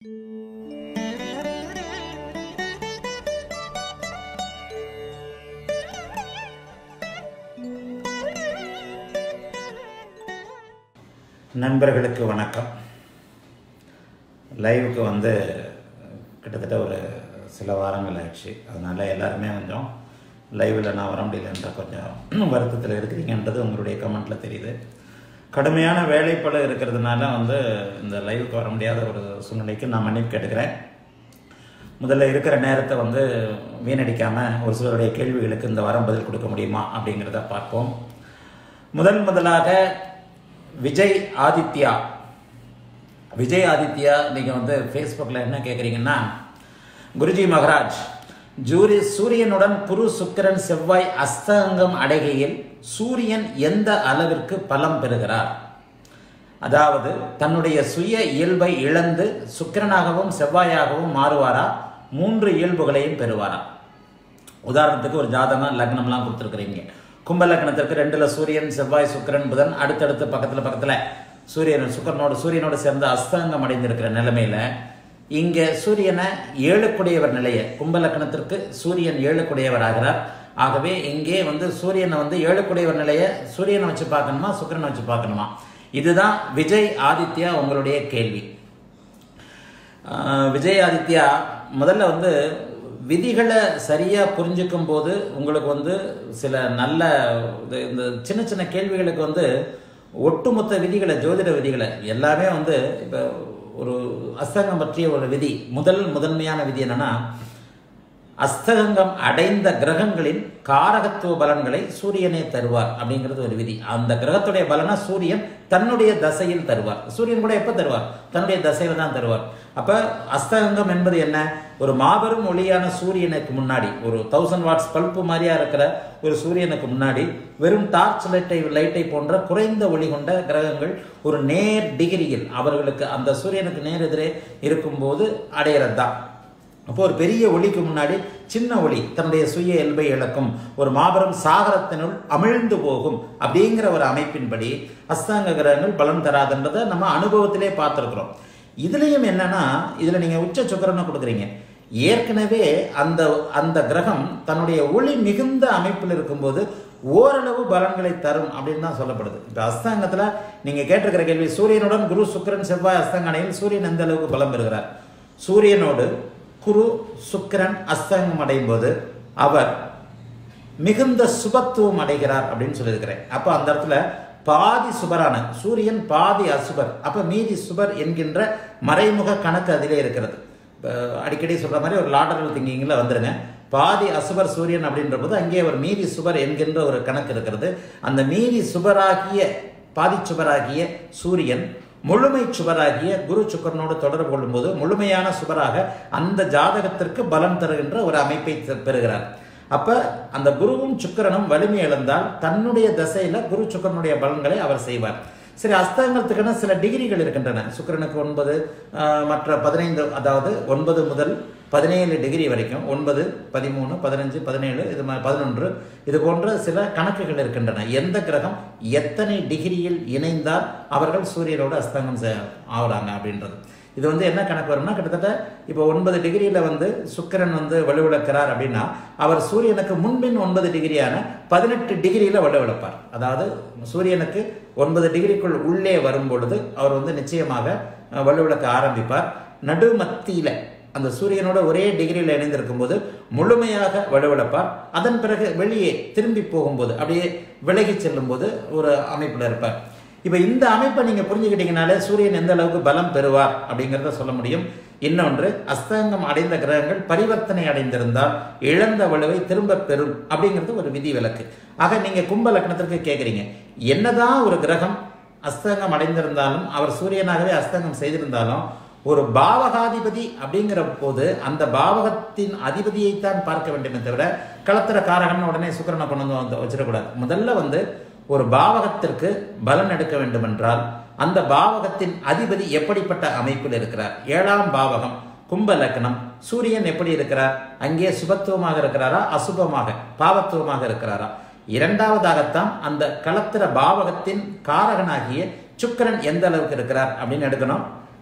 நண்பர்களுக்கு வணக்கம் லைவுக்கு வந்து கிட்டத்தட்ட ஒரு சில வாரங்கள் ஆயிடுச்சு அதனால் எல்லாருமே கொஞ்சம் லைவில் நான் வர முடியலன்ற கொஞ்சம் வருத்தத்தில் இருக்கிறீங்கன்றது உங்களுடைய கமெண்ட்டில் தெரியுது கடுமையான வேலைப்பளு இருக்கிறதுனால வந்து இந்த லைவுக்கு வர முடியாத ஒரு சூழ்நிலைக்கு நான் மன்னிப்பு கேட்டுக்கிறேன் முதல்ல இருக்கிற நேரத்தை வந்து வீணடிக்காமல் ஒரு சிலருடைய கேள்விகளுக்கு இந்த வாரம் பதில் கொடுக்க முடியுமா அப்படிங்கிறத பார்ப்போம் முதல் முதலாக விஜய் ஆதித்யா விஜய் ஆதித்யா நீங்கள் வந்து ஃபேஸ்புக்கில் என்ன கேட்குறீங்கன்னா குருஜி மகராஜ் ஜூரி சூரியனுடன் புரு சுக்கிரன் செவ்வாய் அஸ்தங்கம் அடைகையில் சூரியன் எந்த அளவிற்கு பலம் பெறுகிறார் அதாவது தன்னுடைய சுய இயல்பை இழந்து சுக்கிரனாகவும் செவ்வாயாகவும் மாறுவாரா மூன்று இயல்புகளையும் பெறுவாரா உதாரணத்துக்கு ஒரு ஜாதகம் லக்னம்லாம் கொடுத்துருக்குறீங்க கும்ப லக்னத்திற்கு ரெண்டுல சூரியன் செவ்வாய் சுக்கிரன் புதன் அடுத்தடுத்து பக்கத்துல பக்கத்துல சூரியன் சுக்கரனோட சூரியனோட சேர்ந்து அஸ்தங்கம் அடைந்திருக்கிற நிலைமையில இங்க சூரியனை ஏழுக்குடையவர் நிலையை கும்ப லக்னத்திற்கு சூரியன் ஏழுக்குடையவர் ஆகிறார் ஆகவே இங்கே வந்து சூரியனை வந்து ஏழுக்குடையவர் நிலையை சூரியனை வச்சு பார்க்கணுமா சுக்கிரனை வச்சு பார்க்கணுமா இதுதான் விஜய் ஆதித்யா உங்களுடைய கேள்வி ஆஹ் விஜய் ஆதித்யா முதல்ல வந்து விதிகளை சரியாக புரிஞ்சுக்கும் போது உங்களுக்கு வந்து சில நல்ல இது- இந்த சின்ன சின்ன கேள்விகளுக்கு வந்து ஒட்டுமொத்த விதிகளை ஜோதிட விதிகளை எல்லாமே வந்து இப்போ ஒரு அஸ்தங்கம் பற்றிய ஒரு விதி முதல் முதன்மையான விதி என்னன்னா அஸ்தகங்கம் அடைந்த கிரகங்களின் காரகத்துவ பலன்களை சூரியனே தருவார் அப்படிங்கிறது ஒரு விதி அந்த கிரகத்துடைய பலனை சூரியன் தன்னுடைய தசையில் தருவார் சூரியன் கூட எப்போ தருவார் தன்னுடைய தசையில தான் தருவார் அப்ப அஸ்தகங்கம் என்பது என்ன ஒரு மாபெரும் ஒளியான சூரியனுக்கு முன்னாடி ஒரு தௌசண்ட் வாட்ஸ் பல்பு மாதிரியா இருக்கிற ஒரு சூரியனுக்கு முன்னாடி வெறும் டார்ச் லைட்டை லைட்டை போன்ற குறைந்த ஒளி கொண்ட கிரகங்கள் ஒரு நேர் டிகிரியில் அவர்களுக்கு அந்த சூரியனுக்கு நேர் எதிரே இருக்கும்போது அடையிறது தான் அப்போ ஒரு பெரிய ஒளிக்கு முன்னாடி சின்ன ஒளி தன்னுடைய சுய இயல்பை இழக்கும் ஒரு மாபெரும் சாகரத்தினுள் அமிழ்ந்து போகும் அப்படிங்கிற ஒரு அமைப்பின்படி அஸ்தாங்க கிரகங்கள் பலன் தராதுன்றதை நம்ம அனுபவத்திலே பார்த்துருக்குறோம் இதுலயும் என்னன்னா இதுல நீங்க உச்ச சுக்கரனை கொடுக்குறீங்க ஏற்கனவே அந்த அந்த கிரகம் தன்னுடைய ஒளி மிகுந்த அமைப்பில் இருக்கும்போது ஓரளவு பலன்களை தரும் அப்படின்னு தான் சொல்லப்படுது இப்போ அஸ்தாங்கத்தில் நீங்கள் கேட்டிருக்கிற கேள்வி சூரியனுடன் குரு சுக்கிரன் செவ்வாய் அஸ்தங்கனையில் சூரியன் எந்த அளவுக்கு பலம் பெறுகிறார் சூரியனோடு குரு சுக்கிரன் அஸ்தங்கம் அடையும் போது அவர் மிகுந்த சுபத்துவம் அடைகிறார் அப்படின்னு சொல்லியிருக்கிறேன் அப்போ அந்த இடத்துல பாதி சுபரான சூரியன் பாதி அசுபர் அப்போ மீதி சுபர் என்கின்ற மறைமுக கணக்கு அதிலே இருக்கிறது இப்ப அடிக்கடி சொல்ற மாதிரி ஒரு லாடரல் திங்கிங்கில் வந்துருங்க பாதி அசுபர் சூரியன் அப்படின்ற போது அங்கே ஒரு மீதி சுபர் என்கின்ற ஒரு கணக்கு இருக்கிறது அந்த மீதி சுபராகிய பாதி சுபராகிய சூரியன் முழுமை சுபராகிய குரு சுக்கரனோடு தொடர்பு கொள்ளும்போது முழுமையான சுபராக அந்த ஜாதகத்திற்கு பலன் தருகின்ற ஒரு அமைப்பை பெ- பெறுகிறார் அப்ப அந்த குருவும் சுக்கிரனும் வலிமை இழந்தால் தன்னுடைய தசையில குரு சுக்கிரனுடைய பலன்களை அவர் செய்வார் சரி அஸ்தங்கத்துக்கான சில டிகிரிகள் இருக்கின்றன சுக்கிரனுக்கு ஒன்பது ஆஹ், மற்ற பதினைந்து அதாவது ஒன்பது முதல் பதினேழு டிகிரி வரைக்கும் ஒன்பது பதிமூணு பதினஞ்சு பதினேழு இது மாதிரி பதினொன்று இது போன்ற சில கணக்குகள் இருக்கின்றன எந்த கிரகம் எத்தனை டிகிரியில் இணைந்தால் அவர்கள் சூரியனோடு அஸ்தங்கம் செ- ஆகுறாங்க அப்படின்றது இது வந்து என்ன கணக்கு வரும்னா கிட்டத்தட்ட இப்போ ஒன்பது டிகிரியில் வந்து சுக்கிரன் வந்து வலுவிழக்கிறார் அப்படின்னா அவர் சூரியனுக்கு முன்பின் ஒன்பது டிகிரியான பதினெட்டு டிகிரியில் வலுவிழப்பார் அதாவது சூரியனுக்கு ஒன்பது டிகிரிக்குள் உள்ளே வரும் பொழுது அவர் வந்து நிச்சயமாக அஹ், வலுவிழக்க ஆரம்பிப்பார் நடுமத்தியில் அந்த சூரியனோட ஒரே டிகிரியில் இணைந்திருக்கும் போது முழுமையாக வலுவிழப்பார் அதன் பிறகு வெளியே திரும்பி போகும்போது அப்படியே விலகி செல்லும் போது ஒரு அமைப்பில் இருப்பார் இப்போ இந்த அமைப்பை நீங்கள் புரிஞ்சுக்கிட்டீங்கனாலே சூரியன் எந்த அளவுக்கு பலம் பெறுவார் அப்படிங்கிறத சொல்ல முடியும் இன்னொன்று அஸ்தங்கம் அடைந்த கிரகங்கள் பரிவர்த்தனை அடைந்திருந்தால் இழந்த வலுவை திரும்ப பெறும் அப்படிங்கிறது ஒரு விதி விலக்கு ஆக நீங்கள் கும்ப லக்னத்திற்கு கேட்குறீங்க என்னதான் ஒரு கிரகம் அஸ்தங்கம் அடைந்திருந்தாலும் அவர் சூரியனாகவே அஸ்தங்கம் செய்திருந்தாலும் ஒரு பாவகாதிபதி அப்படிங்கிற போது அந்த பாவகத்தின் அதிபதியைத்தான் பார்க்க வேண்டுமே தவிர களத்திர காரகன் உடனே சுக்கிரனை கொண்டு வந்து வந்து வச்சிடக்கூடாது முதல்ல வந்து ஒரு பாவகத்திற்கு பலன் எடுக்க வேண்டுமென்றால் அந்த பாவகத்தின் அதிபதி எப்படிப்பட்ட அமைப்பில் இருக்கிறார் ஏழாம் பாவகம் கும்ப லக்னம் சூரியன் எப்படி இருக்கிறார் அங்கே சுபத்துவமாக இருக்கிறாரா அசுபமாக பாவத்துவமாக இருக்கிறாரா இரண்டாவதாகத்தான் அந்த களத்திர பாவகத்தின் காரகனாகிய சுக்கிரன் எந்த அளவுக்கு இருக்கிறார் அப்படின்னு எடுக்கணும்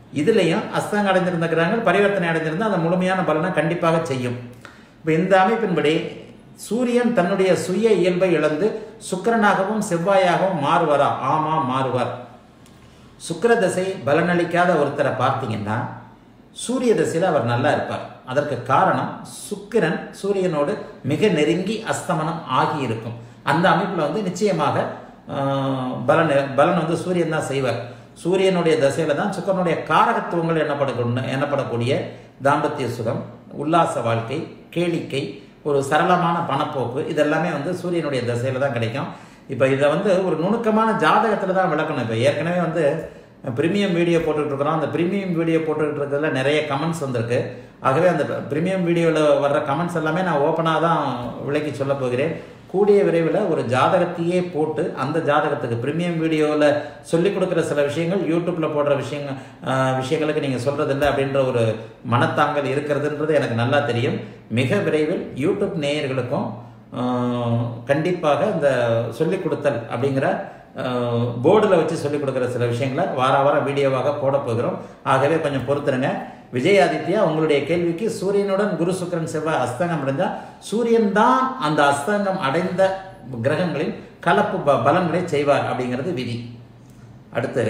இதுலேயும் அஸ்தங்கம் அடைந்திருந்த கிரகங்கள் பரிவர்த்தனை அடைந்திருந்தால் அந்த முழுமையான பலனை கண்டிப்பாக செய்யும் இப்போ இந்த அமைப்பின்படி சூரியன் தன்னுடைய சுய இயல்பை இழந்து சுக்கிரனாகவும் செவ்வாயாகவும் மாறுவாரா ஆமாம் மாறுவார் சுக்கிர தசை பலனளிக்காத ஒருத்தரை பார்த்தீங்கன்னா சூரிய தசையில் அவர் நல்லா இருப்பார் அதற்கு காரணம் சுக்கிரன் சூரியனோடு மிக நெருங்கி அஸ்தமனம் ஆகி இருக்கும் அந்த அமைப்பில் வந்து நிச்சயமாக ஆஹ், பலன் பலன் வந்து சூரியன் தான் செய்வார் சூரியனுடைய தசையில தான் சுக்கரனுடைய காரகத்துவங்கள் எண்ணப்படக்கூடிய எண்ணப்படக்கூடிய தாம்பத்திய சுகம் உல்லாச வாழ்க்கை கேளிக்கை ஒரு சரளமான பணப்போக்கு இதெல்லாமே வந்து சூரியனுடைய தசையில தான் கிடைக்கும் இப்போ இதை வந்து ஒரு நுணுக்கமான ஜாதகத்தில் தான் விளக்கணும் இப்போ ஏற்கனவே வந்து ப்ரீமியம் வீடியோ போட்டுக்கிட்டு இருக்கிறோம் அந்த ப்ரீமியம் வீடியோ போட்டுக்கிட்டு இருக்கிறதுல நிறைய கமெண்ட்ஸ் வந்திருக்கு ஆகவே அந்த ப்ரீமியம் வீடியோவில் வர்ற கமெண்ட்ஸ் எல்லாமே நான் ஓப்பனாக தான் விளக்கி சொல்ல போகிறேன் கூடிய விரைவில் ஒரு ஜாதகத்தையே போட்டு அந்த ஜாதகத்துக்கு ப்ரீமியம் வீடியோவில் சொல்லிக் கொடுக்குற சில விஷயங்கள் யூடியூப்பில் போடுற விஷயங்கள் ஆஹ், விஷயங்களுக்கு நீங்கள் சொல்கிறதில்ல அப்படின்ற ஒரு மனத்தாங்கல் இருக்கிறதுன்றது எனக்கு நல்லா தெரியும் மிக விரைவில் யூடியூப் நேயர்களுக்கும் ஆஹ், கண்டிப்பாக இந்த சொல்லிக் கொடுத்தல் அப்படிங்கிற போர்டில் வச்சு சொல்லிக் கொடுக்குற சில விஷயங்களை வார வாரம் வீடியோவாக போட போகிறோம் ஆகவே கொஞ்சம் பொறுத்துருங்க விஜய் ஆதித்யா உங்களுடைய கேள்விக்கு சூரியனுடன் குரு சுக்கிரன் செவ்வாய் அஸ்தங்கம் அடைந்தால் சூரியன் தான் அந்த அஸ்தங்கம் அடைந்த கிரகங்களின் கலப்பு ப- பலன்களை செய்வார் அப்படிங்கிறது விதி அடுத்து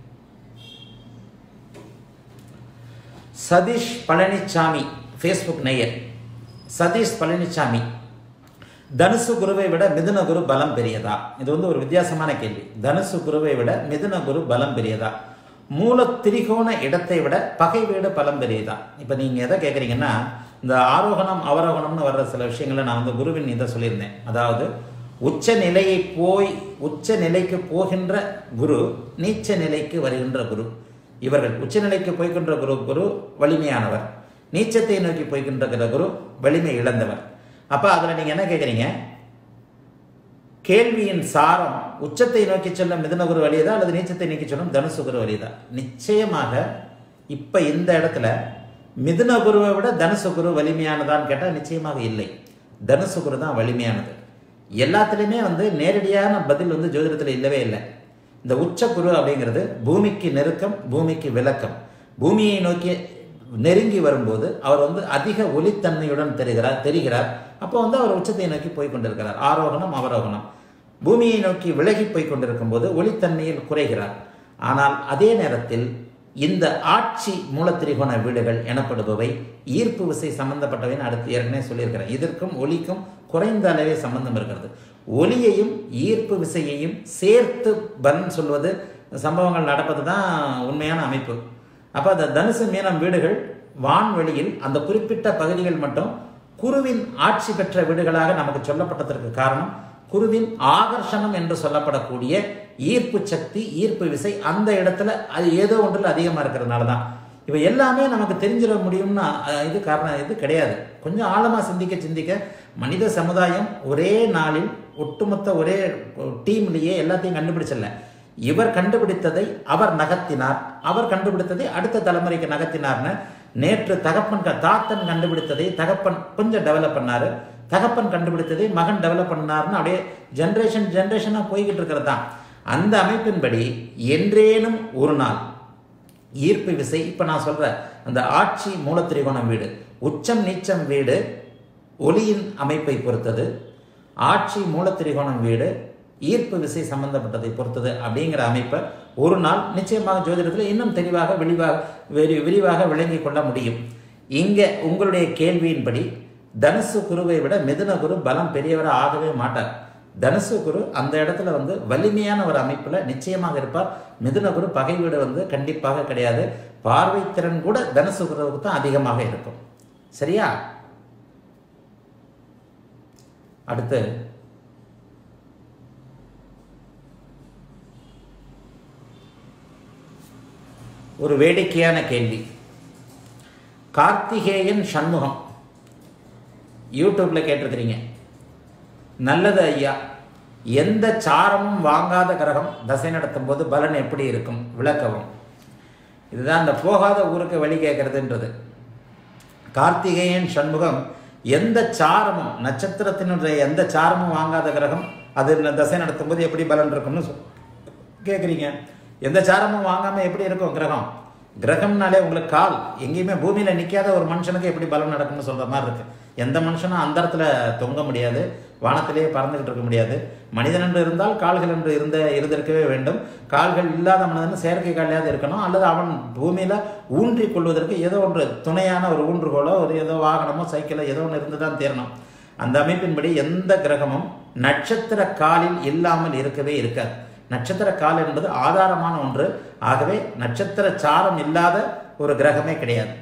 சதீஷ் பழனிசாமி ஃபேஸ்புக் நேயர் சதீஷ் பழனிசாமி தனுசு குருவை விட மிதுன குரு பலம் பெரியதா இது வந்து ஒரு வித்தியாசமான கேள்வி தனுசு குருவை விட மிதுன குரு பலம் பெரியதா மூல திரிகோண இடத்தை விட பகை வீடு பலம் பெரியதா இப்போ நீங்கள் எதை கேட்குறீங்கன்னா இந்த ஆரோகணம் அவரோகணம்னு வர்ற சில விஷயங்களை நான் வந்து குருவின் இதை சொல்லியிருந்தேன் அதாவது உச்ச நிலையை போய் உச்ச நிலைக்கு போகின்ற குரு நீச்ச நிலைக்கு வருகின்ற குரு இவர்கள் உச்சநிலைக்கு போய்கின்ற குரு குரு வலிமையானவர் நீச்சத்தை நோக்கி போய்கின்ற குரு வலிமை இழந்தவர் அப்ப அதுல நீங்க என்ன கேக்குறீங்க கேள்வியின் சாரம் உச்சத்தை நோக்கி செல்லும் மிதுன குரு வழியதா அல்லது நீச்சத்தை நோக்கி செல்லும் தனுசு குரு வழியதா நிச்சயமாக இப்ப இந்த இடத்துல மிதுன குருவை விட தனுசு குரு வலிமையானதான்னு கேட்டா நிச்சயமாக இல்லை தனுசு குரு தான் வலிமையானது எல்லாத்துலேயுமே வந்து நேரடியான பதில் வந்து ஜோதிடத்தில் இல்லவே இல்லை இந்த உச்ச குரு அப்படிங்கிறது பூமிக்கு நெருக்கம் பூமிக்கு விளக்கம் பூமியை நோக்கி நெருங்கி வரும்போது அவர் வந்து அதிக ஒளித்தன்மையுடன் தெரிகிறார் தெரிகிறார் அப்போ வந்து அவர் உச்சத்தை நோக்கி போய் கொண்டிருக்கிறார் ஆரோகணம் அவரோகணம் பூமியை நோக்கி விலகி போய் கொண்டிருக்கும் போது ஒளித்தன்மையில் குறைகிறார் ஆனால் அதே நேரத்தில் இந்த ஆட்சி மூலத்திரிகோண வீடுகள் எனப்படுபவை ஈர்ப்பு விசை சம்பந்தப்பட்டவைன்னு அடுத்து ஏற்கனவே சொல்லியிருக்கிறேன் இதற்கும் ஒளிக்கும் குறைந்த அளவே சம்பந்தம் இருக்கிறது ஒளியையும் ஈர்ப்பு விசையையும் சேர்த்து பலன் சொல்வது சம்பவங்கள் நடப்பது தான் உண்மையான அமைப்பு அப்போ அந்த தனுசு மீனம் வீடுகள் வான்வெளியில் அந்த குறிப்பிட்ட பகுதிகள் மட்டும் குருவின் ஆட்சி பெற்ற வீடுகளாக நமக்கு சொல்லப்பட்டதற்கு காரணம் குருவின் ஆகர்ஷணம் என்று சொல்லப்படக்கூடிய ஈர்ப்பு சக்தி ஈர்ப்பு விசை அந்த இடத்துல அது ஏதோ ஒன்றில் அதிகமாக இருக்கிறதுனால தான் இப்போ எல்லாமே நமக்கு தெரிஞ்சிட முடியும்னா அஹ், இது காரணம் இது கிடையாது கொஞ்சம் ஆழமாக சிந்திக்க சிந்திக்க மனித சமுதாயம் ஒரே நாளில் ஒட்டுமொத்த ஒரே டீம்லேயே எல்லாத்தையும் கண்டுபிடிச்சிடல இவர் கண்டுபிடித்ததை அவர் நகர்த்தினார் அவர் கண்டுபிடித்ததை அடுத்த தலைமுறைக்கு நகர்த்தினார்னு நேற்று தகப்பன் க- தாத்தன் கண்டுபிடித்ததை தகப்பன் கொஞ்சம் டெவலப் பண்ணாரு தகப்பன் கண்டுபிடித்ததை மகன் டெவலப் பண்ணாருன்னு அப்படியே ஜென்ரேஷன் ஜென்ரேஷனாக போய்கிட்டு இருக்கிறது தான் அந்த அமைப்பின்படி என்றேனும் ஒரு நாள் ஈர்ப்பு விசை இப்போ நான் சொல்கிறேன் அந்த ஆட்சி மூலத்திரிகோணம் வீடு உச்சம் நீச்சம் வீடு ஒளியின் அமைப்பை பொறுத்தது ஆட்சி மூலத்திரிகோணம் வீடு ஈர்ப்பு விசை சம்பந்தப்பட்டதை பொறுத்தது அப்படிங்கிற அமைப்பை ஒரு நாள் நிச்சயமாக ஜோதிடத்தில் இன்னும் தெளிவாக விரிவாக விரி விரிவாக விளங்கிக் கொள்ள முடியும் இங்கே உங்களுடைய கேள்வியின்படி தனுசு குருவை விட மிதுன குரு பலம் பெரியவராக ஆகவே மாட்டார் தனுசு குரு அந்த இடத்துல வந்து வலிமையான ஒரு அமைப்பில் நிச்சயமாக இருப்பார் மிதுன குரு பகை வீடு வந்து கண்டிப்பாக கிடையாது பார்வை திறன் கூட தனுசு குருவுக்கு தான் அதிகமாக இருக்கும் சரியா அடுத்து ஒரு வேடிக்கையான கேள்வி கார்த்திகேயன் சண்முகம் யூடியூப்ல கேட்டிருக்கிறீங்க நல்லது ஐயா எந்த சாரமும் வாங்காத கிரகம் தசை நடத்தும் போது பலன் எப்படி இருக்கும் விளக்கவும் இதுதான் இந்த போகாத ஊருக்கு வழி கேட்கறதுன்றது கார்த்திகேயன் சண்முகம் எந்த சாரமும் நட்சத்திரத்தினுடைய எந்த சாரமும் வாங்காத கிரகம் அது இந்த தசை நடத்தும் போது எப்படி பலன் இருக்கும்னு சொல் கேட்குறீங்க எந்த சாரமும் வாங்காம எப்படி இருக்கும் கிரகம் கிரகம்னாலே உங்களுக்கு கால் எங்கேயுமே பூமியில் நிற்காத ஒரு மனுஷனுக்கு எப்படி பலம் நடக்கும்னு சொல்கிற மாதிரி இருக்கு எந்த மனுஷனும் அந்த இடத்துல தொங்க முடியாது வானத்திலேயே பறந்துகிட்டு இருக்க முடியாது மனிதன் என்று இருந்தால் கால்கள் என்று இருந்த இருந்திருக்கவே வேண்டும் கால்கள் இல்லாத மனிதன் செயற்கை காலையாவது இருக்கணும் அல்லது அவன் பூமியில் ஊன்றி கொள்வதற்கு ஏதோ ஒன்று துணையான ஒரு ஊன்றுகோலோ ஒரு ஏதோ வாகனமோ சைக்கிளோ ஏதோ ஒன்று இருந்து தான் தீரணும் அந்த அமைப்பின்படி எந்த கிரகமும் நட்சத்திர காலில் இல்லாமல் இருக்கவே இருக்காது நட்சத்திர கால் என்பது ஆதாரமான ஒன்று ஆகவே நட்சத்திர சாரம் இல்லாத ஒரு கிரகமே கிடையாது